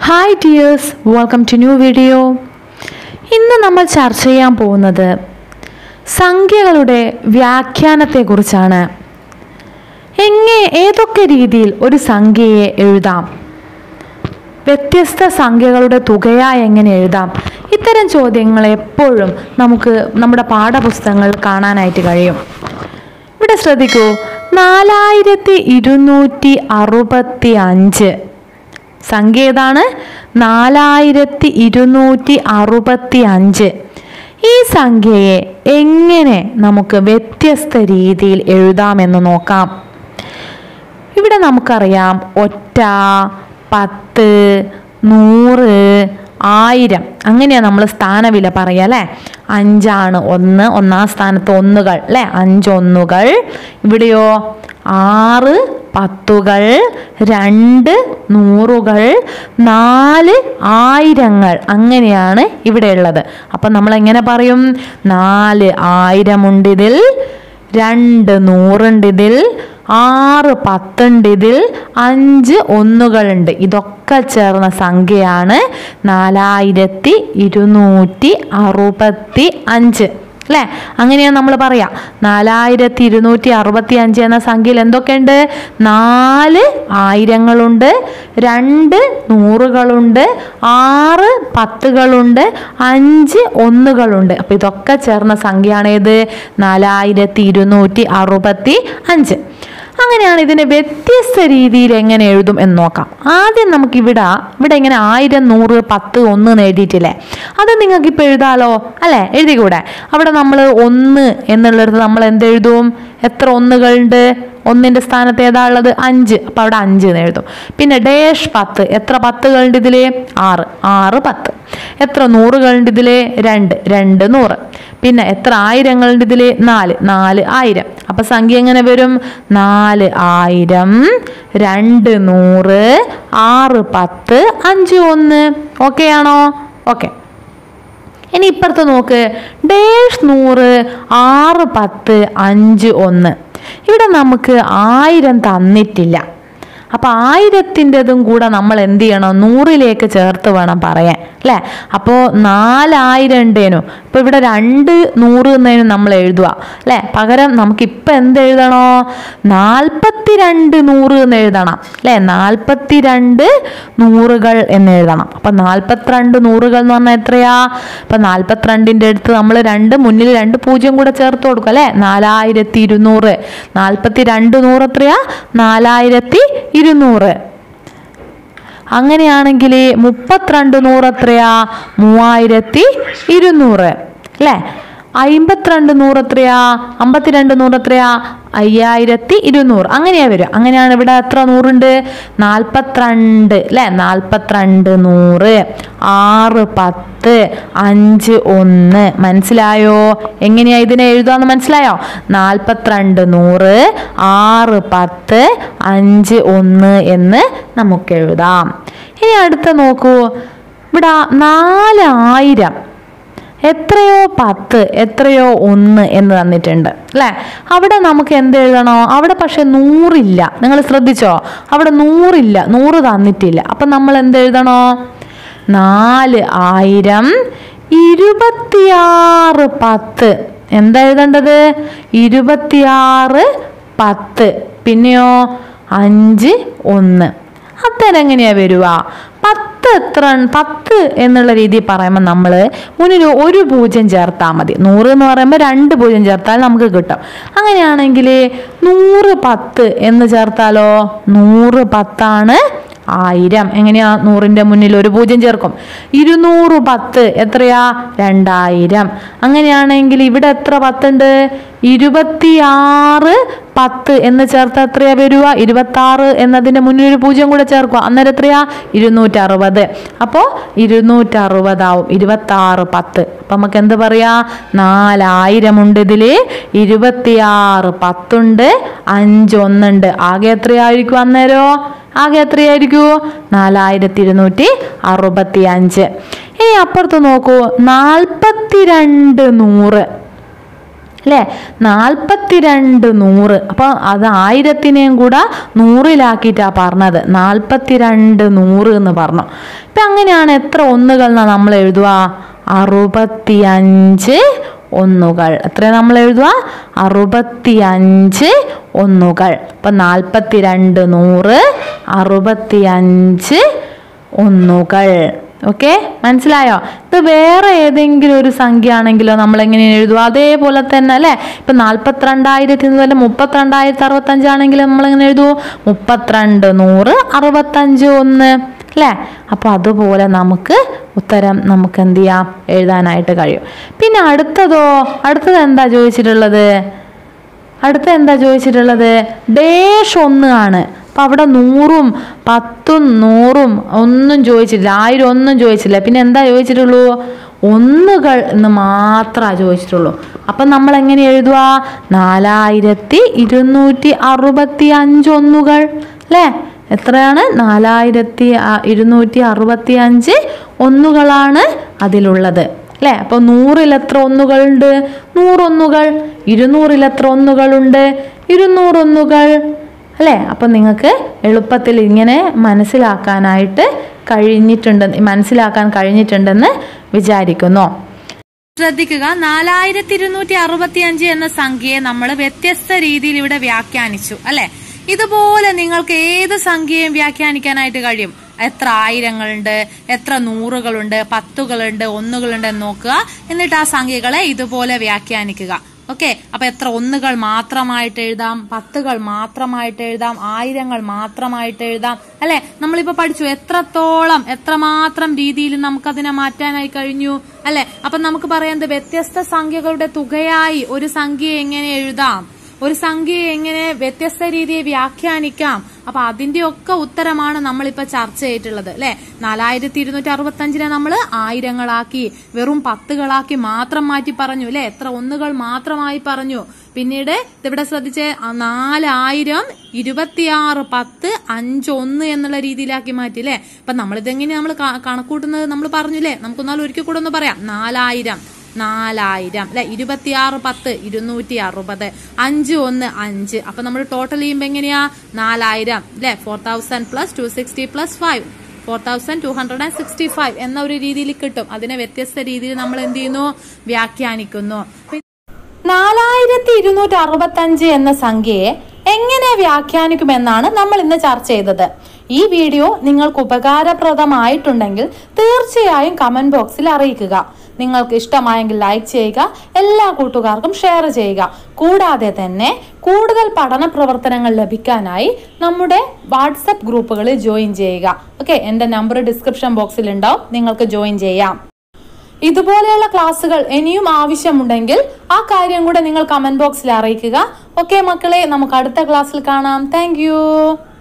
hi dears welcome to new video ഇന്ന് നമ്മൾ ചർച്ച ചെയ്യാൻ പോകുന്നത് സംഖ്യകളുടെ വ്യാഖ്യാനത്തെക്കുറിച്ചാണ് എങ്ങനെ ഏതൊക്കെ രീതിയിൽ ഒരു സംഖ്യയെ എഴുതാം വ്യത്യസ്ത സംഖ്യകളുടെ തുകയായി എങ്ങനെ എഴുതാം ഇത്തരം ചോദ്യങ്ങൾ എപ്പോഴും നമുക്ക് നമ്മുടെ പാഠപുസ്തകങ്ങളിൽ കാണാനായിട്ട് കഴിയും ഇവിടെ ശ്രദ്ധിക്കൂ നാലായിരത്തി ഇരുന്നൂറ്റി അറുപത്തി അഞ്ച് സംഖ്യ ഏതാണ് നാലായിരത്തി ഇരുന്നൂറ്റി അറുപത്തി അഞ്ച് ഈ സംഖ്യയെ എങ്ങനെ നമുക്ക് വ്യത്യസ്ത രീതിയിൽ എഴുതാമെന്ന് നോക്കാം ഇവിടെ നമുക്കറിയാം ഒറ്റ പത്ത് നൂറ് ആയിരം അങ്ങനെയാണ് നമ്മൾ സ്ഥാനവില പറയുക അല്ലേ അഞ്ചാണ് ഒന്ന് ഒന്നാം സ്ഥാനത്ത് ഒന്നുകൾ അല്ലേ അഞ്ചൊന്നുകൾ ഇവിടെയോ ആറ് പത്തുകൾ രണ്ട് നൂറുകൾ നാല് ആയിരങ്ങൾ അങ്ങനെയാണ് ഇവിടെ ഉള്ളത് അപ്പം നമ്മൾ എങ്ങനെ പറയും നാല് ആയിരമുണ്ട് ഇതിൽ രണ്ട് നൂറുണ്ട് ഇതിൽ ആറ് പത്തുണ്ട് ഇതിൽ അഞ്ച് ഒന്നുകളുണ്ട് ഇതൊക്കെ ചേർന്ന സംഖ്യയാണ് നാലായിരത്തി ഇരുന്നൂറ്റി അറുപത്തി അഞ്ച് അല്ലേ അങ്ങനെയാണ് നമ്മൾ പറയാം നാലായിരത്തി ഇരുന്നൂറ്റി അറുപത്തി അഞ്ച് എന്ന സംഖ്യയിൽ എന്തൊക്കെയുണ്ട് നാല് ആയിരങ്ങളുണ്ട് രണ്ട് നൂറുകളുണ്ട് ആറ് പത്തുകളുണ്ട് അഞ്ച് ഒന്നുകളുണ്ട് അപ്പം ഇതൊക്കെ ചേർന്ന സംഖ്യയാണ് ഏത് നാലായിരത്തി ഇരുന്നൂറ്റി അറുപത്തി അഞ്ച് അങ്ങനെയാണ് ഇതിനെ വ്യത്യസ്ത രീതിയിൽ എങ്ങനെ എഴുതും എന്ന് നോക്കാം ആദ്യം നമുക്ക് ഇവിടെ ഇവിടെ ഇങ്ങനെ ആയിരം നൂറ് പത്ത് ഒന്ന് എന്ന് എഴുതിയിട്ടില്ലേ അത് നിങ്ങൾക്ക് ഇപ്പം എഴുതാലോ അല്ലേ എഴുതിക്കൂടെ അവിടെ നമ്മൾ ഒന്ന് എന്നുള്ളിടത്ത് നമ്മൾ എന്തെഴുതും എത്ര ഒന്നുകളുണ്ട് ഒന്നിൻ്റെ സ്ഥാനത്ത് ഏതാ ഉള്ളത് അഞ്ച് അപ്പം അവിടെ അഞ്ച് എന്ന് എഴുതും പിന്നെ ഡേഷ് പത്ത് എത്ര പത്തുകളുണ്ട് ഇതിൽ ആറ് ആറ് പത്ത് എത്ര നൂറുകളുണ്ട് ഇതിൽ രണ്ട് രണ്ട് നൂറ് പിന്നെ എത്ര ആയിരങ്ങളുണ്ട് ഇതിൽ നാല് നാല് ആയിരം അപ്പം സംഖ്യ എങ്ങനെ വരും നാല് ആയിരം രണ്ട് നൂറ് ആറ് പത്ത് അഞ്ച് ഒന്ന് ഓക്കെ ആണോ ഓക്കെ ഇനി ഇപ്പുറത്ത് നോക്ക് ഡേഷ് നൂറ് ആറ് പത്ത് അഞ്ച് ഒന്ന് ഇവിടെ നമുക്ക് ആയിരം തന്നിട്ടില്ല അപ്പം ആയിരത്തിൻ്റെതും കൂടെ നമ്മൾ എന്ത് ചെയ്യണം നൂറിലേക്ക് ചേർത്ത് വേണം പറയാൻ അല്ലേ അപ്പോൾ നാലായിരം ഉണ്ടേനു ഇപ്പോൾ ഇവിടെ രണ്ട് നൂറ് എന്നതിന് നമ്മൾ എഴുതുക അല്ലേ പകരം നമുക്ക് ഇപ്പം എന്ത് എഴുതണോ നാൽപ്പത്തി രണ്ട് നൂറ് എന്ന് എഴുതണം അല്ലേ നാൽപ്പത്തി രണ്ട് നൂറുകൾ എന്ന് എഴുതണം അപ്പം നാൽപ്പത്തിരണ്ട് നൂറുകൾ എന്ന് പറഞ്ഞാൽ എത്രയാ അപ്പം നാൽപ്പത്തിരണ്ടിൻ്റെ അടുത്ത് നമ്മൾ രണ്ട് മുന്നിൽ രണ്ട് പൂജ്യം കൂടെ ചേർത്ത് കൊടുക്കും അല്ലേ നാലായിരത്തി ഇരുന്നൂറ് നാൽപ്പത്തി രണ്ട് നൂറ് എത്രയാ നാലായിരത്തി ഇരുന്നൂറ് അങ്ങനെയാണെങ്കിൽ മുപ്പത്തിരണ്ട് നൂറ് എത്രയാ മൂവായിരത്തി ഇരുന്നൂറ് അല്ലേ അമ്പത്തിരണ്ട് നൂറ് എത്രയാ അമ്പത്തിരണ്ട് നൂറ് എത്രയാ അയ്യായിരത്തി ഇരുന്നൂറ് അങ്ങനെയാ വരും അങ്ങനെയാണ് ഇവിടെ എത്ര നൂറുണ്ട് നാൽപ്പത്തിരണ്ട് അല്ലേ നാൽപ്പത്തിരണ്ട് നൂറ് ആറ് പത്ത് അഞ്ച് ഒന്ന് മനസ്സിലായോ എങ്ങനെയാ ഇതിനെ എഴുതാന്ന് മനസ്സിലായോ നാൽപ്പത്തിരണ്ട് നൂറ് ആറ് പത്ത് അഞ്ച് ഒന്ന് എന്ന് നമുക്ക് എഴുതാം ഇനി അടുത്ത നോക്കൂ ഇവിടെ നാലായിരം എത്രയോ പത്ത് എത്രയോ ഒന്ന് എന്ന് തന്നിട്ടുണ്ട് അല്ലേ അവിടെ നമുക്ക് എന്ത് എഴുതണോ അവിടെ പക്ഷെ നൂറില്ല നിങ്ങൾ ശ്രദ്ധിച്ചോ അവിടെ നൂറില്ല നൂറ് തന്നിട്ടില്ല അപ്പം നമ്മൾ എന്ത് എഴുതണോ നാല് ആയിരം ഇരുപത്തിയാറ് പത്ത് എന്താ എഴുതേണ്ടത് ഇരുപത്തിയാറ് പത്ത് പിന്നെയോ അഞ്ച് ഒന്ന് അത്തരം എങ്ങനെയാ വരുക പത്ത് എത്ര പത്ത് എന്നുള്ള രീതിയിൽ പറയുമ്പോൾ നമ്മൾ മുന്നിൽ ഒരു പൂജ്യം ചേർത്താൽ മതി നൂറ് എന്ന് പറയുമ്പോൾ രണ്ട് പൂജ്യം ചേർത്താൽ നമുക്ക് കിട്ടും അങ്ങനെയാണെങ്കിൽ നൂറ് പത്ത് എന്ന് ചേർത്താലോ നൂറ് പത്താണ് ആയിരം എങ്ങനെയാ നൂറിൻ്റെ മുന്നിൽ ഒരു പൂജ്യം ചേർക്കും ഇരുന്നൂറ് പത്ത് എത്രയാ രണ്ടായിരം അങ്ങനെയാണെങ്കിൽ ഇവിടെ എത്ര പത്തുണ്ട് ഇരുപത്തിയാറ് പത്ത് എന്ന് ചേർത്ത് എത്രയാ വരിക ഇരുപത്താറ് എന്നതിൻ്റെ മുന്നിൽ ഒരു പൂജ്യം കൂടെ ചേർക്കുക അന്നേരം എത്രയാ ഇരുന്നൂറ്ററുപത് അപ്പോൾ ഇരുന്നൂറ്ററുപതാവും ഇരുപത്താറ് പത്ത് അപ്പം നമുക്ക് എന്ത് പറയാ നാലായിരം ഉണ്ട് ഇതിൽ ഇരുപത്തിയാറ് പത്തുണ്ട് അഞ്ചൊന്നുണ്ട് ആകെ എത്രയായിരിക്കും അന്നേരോ ആകെ എത്രയായിരിക്കൂ നാലായിരത്തി ഇരുന്നൂറ്റി അറുപത്തി അഞ്ച് ഇനി അപ്പുറത്ത് നോക്കൂ നാൽപ്പത്തിരണ്ട് നൂറ് അല്ലേ നാൽപ്പത്തിരണ്ട് നൂറ് അപ്പോൾ അത് ആയിരത്തിനെയും കൂടെ നൂറിലാക്കിയിട്ടാണ് പറഞ്ഞത് നാൽപ്പത്തിരണ്ട് നൂറ് എന്ന് പറഞ്ഞു ഇപ്പം അങ്ങനെയാണ് എത്ര ഒന്നുകൾ എന്നാ നമ്മൾ എഴുതുക അറുപത്തിയഞ്ച് ഒന്നുകൾ എത്ര നമ്മൾ എഴുതുക അറുപത്തിയഞ്ച് ഒന്നുകൾ അപ്പം നാൽപ്പത്തിരണ്ട് നൂറ് അറുപത്തിയഞ്ച് ഒന്നുകൾ ഓക്കെ മനസ്സിലായോ ഇത് വേറെ ഏതെങ്കിലും ഒരു സംഖ്യ ആണെങ്കിലോ നമ്മൾ എങ്ങനെ എഴുതുക അതേപോലെ തന്നെ അല്ലേ ഇപ്പൊ നാൽപ്പത്തിരണ്ടായിരത്തി തന്നെ മുപ്പത്തിരണ്ടായിരത്തി അറുപത്തഞ്ചാണെങ്കിൽ നമ്മൾ എങ്ങനെ എഴുതുമോ മുപ്പത്തിരണ്ട് നൂറ് അറുപത്തഞ്ച് ഒന്ന് അല്ലേ അപ്പോൾ അതുപോലെ നമുക്ക് ഉത്തരം നമുക്ക് എന്ത് ചെയ്യാം എഴുതാനായിട്ട് കഴിയും പിന്നെ അടുത്തതോ അടുത്തത് എന്താ ചോദിച്ചിട്ടുള്ളത് അടുത്ത എന്താ ചോദിച്ചിട്ടുള്ളത് ഡേഷ് ഒന്ന് ആണ് അപ്പം അവിടെ നൂറും പത്തും നൂറും ഒന്നും ചോദിച്ചിട്ടില്ല ആയിരം ഒന്നും ചോദിച്ചില്ല പിന്നെ എന്താ ചോദിച്ചിട്ടുള്ളൂ ഒന്നുകൾ എന്ന് മാത്രമേ ചോദിച്ചിട്ടുള്ളൂ അപ്പം നമ്മൾ എങ്ങനെ എഴുതുക നാലായിരത്തി ഇരുന്നൂറ്റി അറുപത്തി അഞ്ച് ഒന്നുകൾ അല്ലേ എത്രയാണ് നാലായിരത്തി അ- ഇരുന്നൂറ്റി അറുപത്തി അഞ്ച് ഒന്നുകളാണ് അതിലുള്ളത് അല്ലേ അപ്പോൾ നൂറിൽ എത്ര ഒന്നുകളുണ്ട് നൂറൊന്നുകൾ ഇരുന്നൂറിൽ എത്ര ഒന്നുകളുണ്ട് ഇരുന്നൂറൊന്നുകൾ അല്ലേ അപ്പം നിങ്ങൾക്ക് എളുപ്പത്തിൽ ഇങ്ങനെ മനസ്സിലാക്കാനായിട്ട് കഴിഞ്ഞിട്ടുണ്ട് മനസ്സിലാക്കാൻ കഴിഞ്ഞിട്ടുണ്ടെന്ന് വിചാരിക്കുന്നു ശ്രദ്ധിക്കുക നാലായിരത്തി ഇരുന്നൂറ്റി അറുപത്തി അഞ്ച് എന്ന സംഖ്യയെ നമ്മൾ വ്യത്യസ്ത രീതിയിൽ ഇവിടെ വ്യാഖ്യാനിച്ചു അല്ലെ ഇതുപോലെ നിങ്ങൾക്ക് ഏത് സംഖ്യയും വ്യാഖ്യാനിക്കാനായിട്ട് കഴിയും എത്ര ആയിരങ്ങളുണ്ട് എത്ര നൂറുകളുണ്ട് പത്തുകളുണ്ട് ഒന്നുകളുണ്ട് എന്ന് നോക്കുക എന്നിട്ട് ആ സംഖ്യകളെ ഇതുപോലെ വ്യാഖ്യാനിക്കുക ഓക്കെ അപ്പൊ എത്ര ഒന്നുകൾ മാത്രമായിട്ട് എഴുതാം പത്തുകൾ മാത്രമായിട്ട് എഴുതാം ആയിരങ്ങൾ മാത്രമായിട്ട് എഴുതാം അല്ലെ നമ്മളിപ്പോ പഠിച്ചു എത്രത്തോളം എത്രമാത്രം രീതിയിൽ നമുക്കതിനെ മാറ്റാനായി കഴിഞ്ഞു അല്ലെ അപ്പൊ നമുക്ക് പറയാം വ്യത്യസ്ത സംഖ്യകളുടെ തുകയായി ഒരു സംഖ്യ എങ്ങനെ എഴുതാം ഒരു സംഖ്യയെ എങ്ങനെ വ്യത്യസ്ത രീതിയിൽ വ്യാഖ്യാനിക്കാം അപ്പൊ അതിന്റെ ഒക്കെ ഉത്തരമാണ് നമ്മളിപ്പോ ചർച്ച ചെയ്തിട്ടുള്ളത് അല്ലെ നാലായിരത്തി ഇരുന്നൂറ്റി അറുപത്തി അഞ്ചിനെ നമ്മൾ ആയിരങ്ങളാക്കി വെറും പത്തുകളാക്കി മാത്രം മാറ്റി പറഞ്ഞു അല്ലെ എത്ര ഒന്നുകൾ മാത്രമായി പറഞ്ഞു പിന്നീട് ഇവിടെ ശ്രദ്ധിച്ച് ആ നാലായിരം ഇരുപത്തിയാറ് പത്ത് അഞ്ച് ഒന്ന് എന്നുള്ള രീതിയിലാക്കി മാറ്റി അല്ലെ അപ്പൊ നമ്മളിതെങ്ങനെ നമ്മൾ കണക്കൂട്ടുന്നത് നമ്മൾ പറഞ്ഞു അല്ലെ നമുക്കൊന്നാൽ ഒരിക്കൽ കൂടെ ഒന്ന് പറയാം നാലായിരം നാലായിരം അല്ലെ ഇരുപത്തിയാറ് പത്ത് ഇരുന്നൂറ്റി അറുപത് അഞ്ച് ഒന്ന് അഞ്ച് അപ്പൊ നമ്മൾ ടോട്ടൽ ചെയ്യുമ്പോ എങ്ങനെയാ നാലായിരം അല്ലെ four thousand plus two sixty plus five four thousand two hundred and sixty five എന്ന ഒരു രീതിയിൽ കിട്ടും അതിനെ വ്യത്യസ്ത രീതിയിൽ നമ്മൾ എന്ത് ചെയ്യുന്നു വ്യാഖ്യാനിക്കുന്നു നാലായിരത്തി ഇരുന്നൂറ്റി അറുപത്തി അഞ്ച് എന്ന സംഖ്യയെ എങ്ങനെ വ്യാഖ്യാനിക്കുമെന്നാണ് നമ്മൾ ഇന്ന് ചർച്ച ചെയ്തത് ഈ വീഡിയോ നിങ്ങൾക്ക് ഉപകാരപ്രദമായിട്ടുണ്ടെങ്കിൽ തീർച്ചയായും കമന്റ് ബോക്സിൽ അറിയിക്കുക നിങ്ങൾക്ക് ഇഷ്ടമായെങ്കിൽ ലൈക്ക് ചെയ്യുക എല്ലാ കൂട്ടുകാർക്കും ഷെയർ ചെയ്യുക കൂടാതെ തന്നെ കൂടുതൽ പഠന പ്രവർത്തനങ്ങൾ ലഭിക്കാനായി നമ്മുടെ വാട്സപ്പ് ഗ്രൂപ്പുകളിൽ ജോയിൻ ചെയ്യുക ഓക്കെ എൻ്റെ നമ്പർ ഡിസ്ക്രിപ്ഷൻ ബോക്സിൽ ഉണ്ടാവും നിങ്ങൾക്ക് ജോയിൻ ചെയ്യാം ഇതുപോലെയുള്ള ക്ലാസ്സുകൾ ഇനിയും ആവശ്യമുണ്ടെങ്കിൽ ആ കാര്യം കൂടെ നിങ്ങൾ കമന്റ് ബോക്സിൽ അറിയിക്കുക ഓക്കെ മക്കളെ നമുക്ക് അടുത്ത ക്ലാസ്സിൽ കാണാം താങ്ക്